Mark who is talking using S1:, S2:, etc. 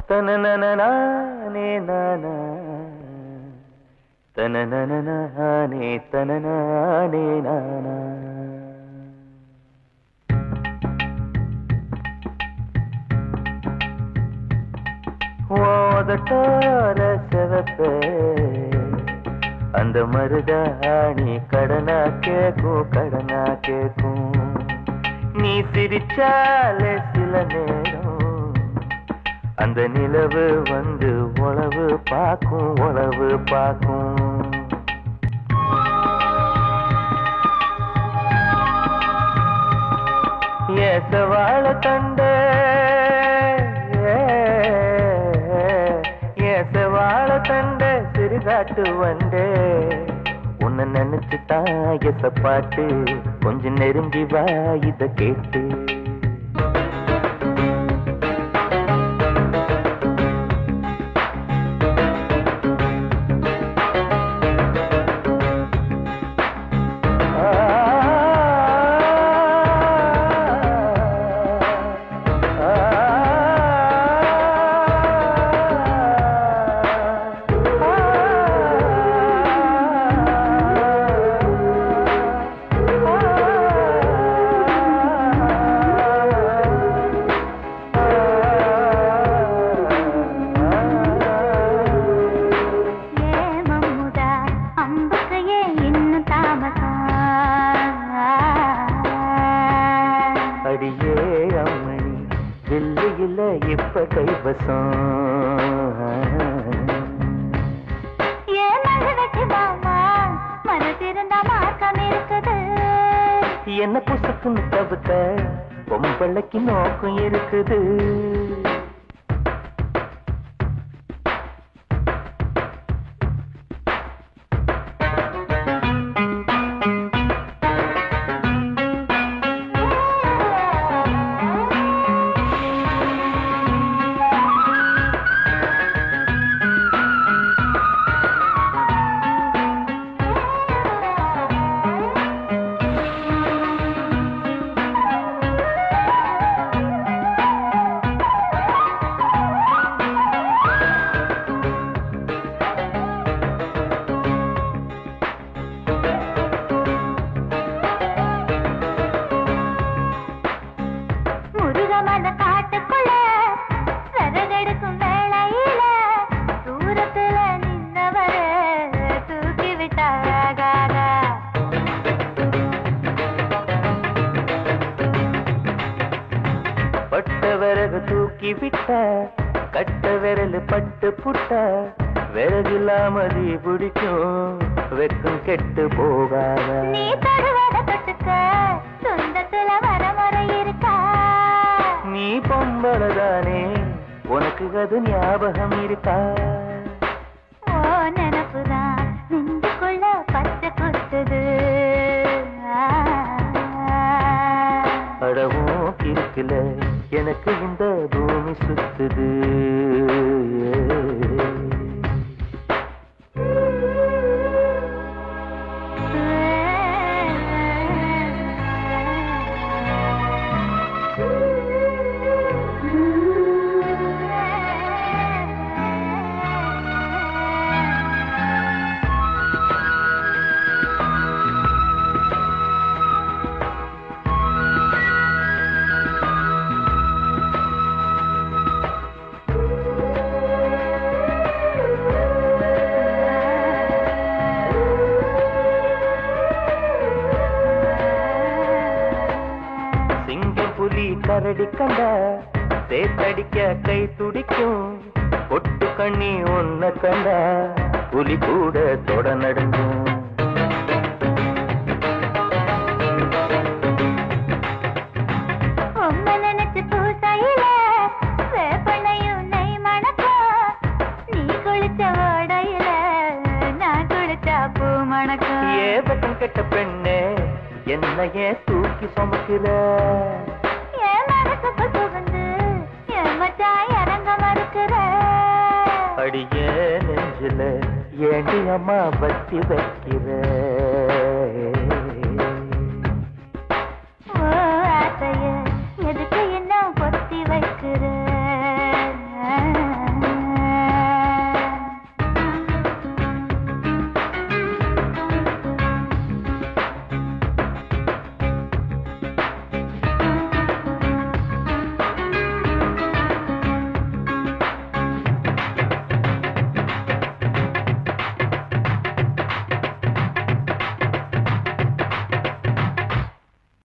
S1: தனனனனானே நானா தனனனனானே தனனானே நானா ஓதட்டார செவப்பே அந்த மருதாணி கடனா கேக்கும் கடனா கேக்கும் நீ சிரிச்சாலே சில நேரம் அந்த நிலவு வந்து உழவு பார்க்கும் உழவு பார்க்கும் ஏசவாழ தண்டே ஏசவாழ தண்டே சிறுகாட்டு வண்டே உன்னை நினைச்சுதான் எச பாட்டு கொஞ்சம் நெருங்கி வா இத கேட்டு
S2: ஏ மம்முதா அம்புக்கு ஏன் இன்னும் தாமசம்
S1: அடியே அம்மணி வெள்ளியில இப்ப கைவசம்
S2: ஏ மகனுக்கு மாமா மனசிருந்தா மார்க்கம் இருக்குது
S1: என்ன புசுக்குன்னு தவிர்த்த பொம்பளைக்கு நோக்கம் இருக்குது
S2: முருகமல காட்டுக்குள்ள விறகெடுக்கும் வேளையில தூரத்துல நின்னவர தூக்கி விட்டாகாதா
S1: பட்ட விறகு தூக்கி விட்ட கட்ட விரல் பட்டு புட்ட விறகில்லாம தீ பிடிக்கும் வெக்கம் கெட்டு போகாத
S2: நீ தருவத தொட்டுக்க சொந்தத்துல வரமுறை இருக்கா
S1: நீ பொம்பளதானே உனக்கு அது ஞாபகம் இருக்கா
S2: ஓ நினப்புதான் நெஞ்சுக்குள்ள பச்சை குத்துது
S1: அடவும் இருக்குல எனக்கு இந்த பூமி சுத்துது சிங்கம் புலி கரடி கண்ட சேத்தடிக்க கை துடிக்கும் பொட்டு கண்ணி ஒன்ன கண்ட புலி கூட தொட நடுங்கும்
S2: உம்மை நினைச்சு பூசையில வேப்பெண்ணையும் நெய் மணக்கும். நீ குளிச்ச ஓடையில நான் குளிச்சா பூ மணக்கும்.
S1: ஏ வெக்கம் கெட்ட பெண்ணே என்ன ஏன் தூக்கி சுமக்கிற
S2: என் மனசுக்குள் புகுந்து என் மச்சான் இறங்க மறுக்கிற.
S1: அடியே நெஞ்சில ஏண்டி அம்மா வட்டி வைக்கிற